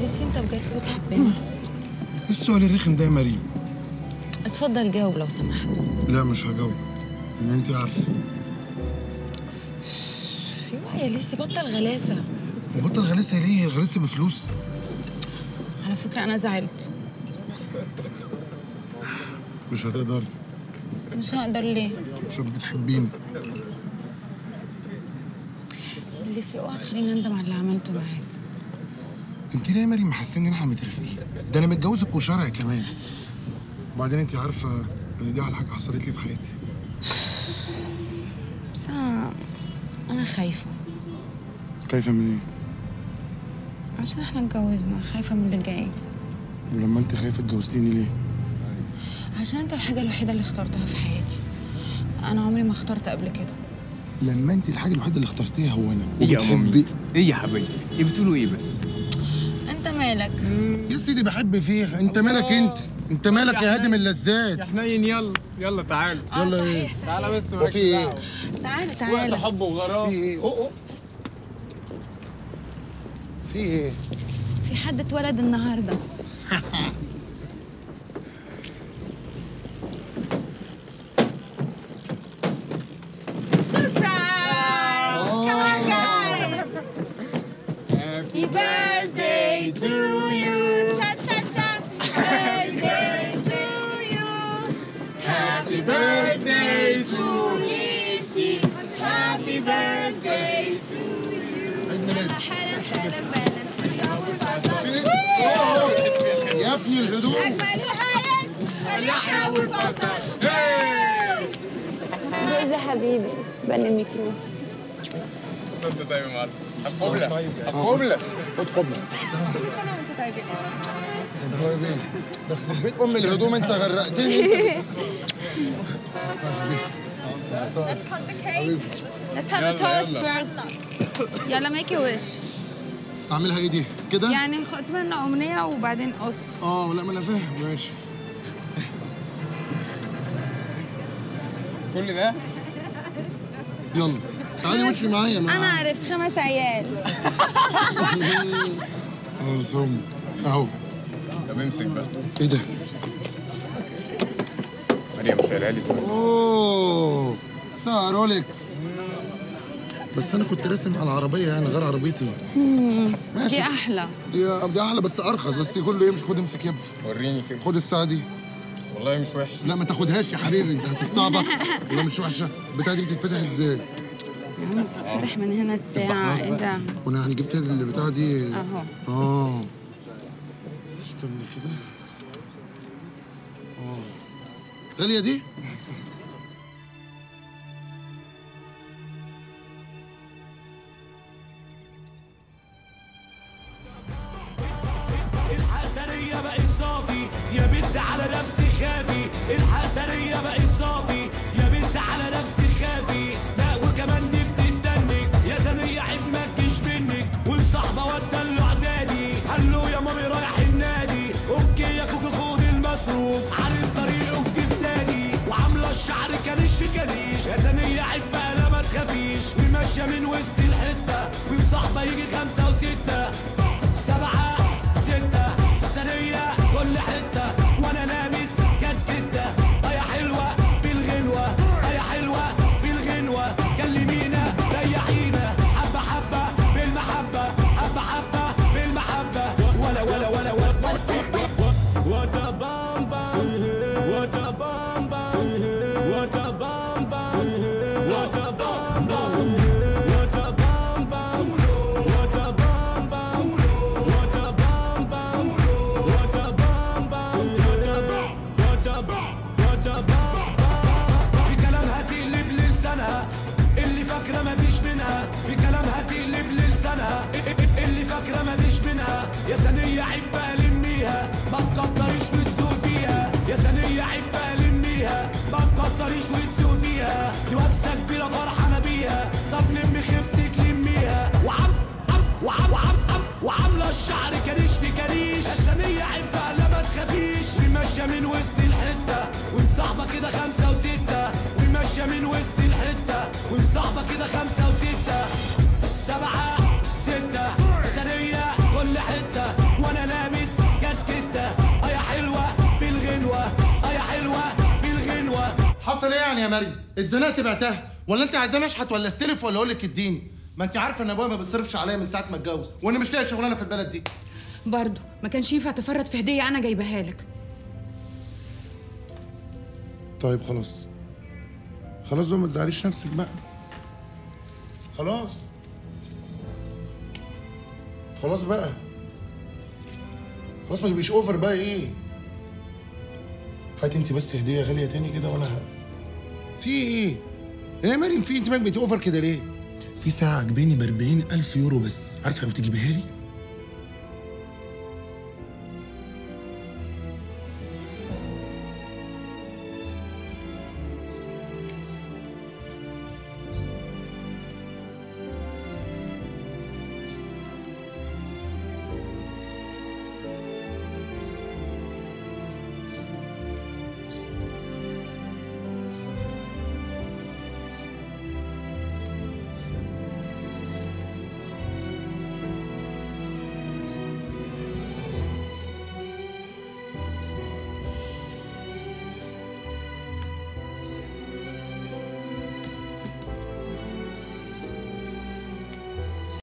ليسي انت بجد بتحبني ايه السؤال الرخم ده يا مريم اتفضل جاوب لو سمحت لا مش هجاوب ان انت عارفه ايوه يا ليسي بطل غلاسه وبطل غلاسه ليه الغلاسه بفلوس على فكره انا زعلت مش هتقدر مش هقدر ليه عشان بتحبيني ليسي اوعى تخليني اندم على اللي عملته معاك انت ليه يا مريم محسين ان احنا مترافقين ده انا متجوزك وشرعي كمان وبعدين انت عارفه ان دي احلى حاجه حصلت لي في حياتي بس انا انا خايفه خايفه من ايه عشان احنا اتجوزنا خايفه من اللي جاي ولما انت خايفه اتجوزتيني ليه عشان انت الحاجه الوحيده اللي اخترتها في حياتي انا عمري ما اخترت قبل كده لما انت الحاجه الوحيده اللي اخترتيها هو انا ايه يا وبتحبي مامي ايه يا حبيبي ايه بتقولوا ايه بس انت مالك يا سيدي بحب فيها انت مالك انت انت مالك يا هادم اللذات يا حنين يلا يلا تعالوا اه يلا ايه صحيح تعالى بس هو في ايه تعالى وقت تعالى حب وغرام في ايه اوه اوه في ايه في حد اتولد النهارده Surprise! Come on, guys! Happy birthday to you! Cha cha cha! Birthday to you! Happy birthday to Lizzy! Happy birthday to عيد ميلادك حالا حالا بالا يا أبو الفصل في ايه يا ابني الهدوم أجمل الحياة اليحيى أبو الفصل جوزي حبيبي بني الميكروب صدق طيب يا معلم القبلة القبلة خد قبلة طيبين ده يخرب بيت ام الهدوم انت غرقتني Let's have a toast first يلا make a wish اعملها ايه دي كده يعني خد منه أمنية وبعدين قص اه لا ما انا فاهم ماشي كل ده يلا تعالي وشي معايا أنا ما عرفت خمس عيال اه صم اهو طب امسك بقى ايه ده مريم شايلها لي تقول اوه ساعة رولكس بس انا كنت راسم على العربية يعني غير عربيتي دي ماشي أحلى دي دي احلى بس ارخص بس كله يمشي خد امسك يا ابني وريني كده خد الساعة دي والله مش وحش لا ما تاخدهاش يا حبيبي انت هتستعبط ولا مش وحشة البتاعة دي بتتفتح ازاي يا عم بتتفتح من هنا الساعة ايه ده وانا يعني جبت البتاعة دي اهو اه استنى كده اه غالية دي الحسنية بقت صافي يا بنت على نفسي خافي الحسنية بقت صافي يا بنت على نفسي خافي لا وكمان دي بتدنك يا ثانية عيب ما تجيش منك والصحبة ودى اعدادي قال له يا مامي رايح النادي اوكي يا كوكو خد المصروف عارف طريقه في جيب تاني وعاملة الشعر كريش في كريش يا ثانية عيب بقى لا ما تخافيش وماشية من وسط الحتة ومصاحبة يجي خمسة وستة سبعة ستة ثانية كل حتة وأنا لابس كاسكتة آه يا حلوة في الغنوة آه يا حلوة في الغنوة كلمينا ريحينا حبة حبة بالمحبة حبة حبة بالمحبة ولا ولا ولا ولا What a bam bam, what a bam bam, what a bam bam, what a bam bam, what a bam bam, what a bam bam, what a bam bam, what a bam bam, what a bam, what a bam, what a bam في كلامها تقلب لسانها اللي فاكرة مفيش منها في كلامها تقلب لسانها اللي فاكرة مفيش منها يا ثانية عيب بقى لميها ما تكتريش وتسوق فيها يا ثانية عيب بقى لميها ما تكتريش وتسوق فيها دي وكسة كبيرة فرحانة بيها طب لمي خيبتك لميها وعم عم وعم وعم عم وعاملة الشعر كريش في كريش يا ثانية عيب بقى لا ما تخافيش وماشية من وسط الحتة ومصاحبة كده خمسة وستة وماشية من وسط الحتة ومصاحبة كده خمسة وستة سبعة ستة ثانية كل حتة وأنا مريم اتزنقت بعتها ولا انت عايزاني اشحت ولا استلف ولا اقول لك اديني ما انت عارفه ان ابويا ما بيصرفش عليا من ساعه ما اتجوز وانا مش لاقي شغلانه في البلد دي برضه ما كانش ينفع تفرط في هديه انا جايباها لك طيب خلاص خلاص بقى ما تزعليش نفسك بقى خلاص خلاص بقى خلاص ما تبقيش اوفر بقى ايه هاتي انت بس هديه غاليه تاني كده وانا ه- في ايه ايه يا مريم في انت مالك بقيتي اوفر كده ليه في ساعه عجباني ب 40000 يورو بس عارفه لو تجيبيها لي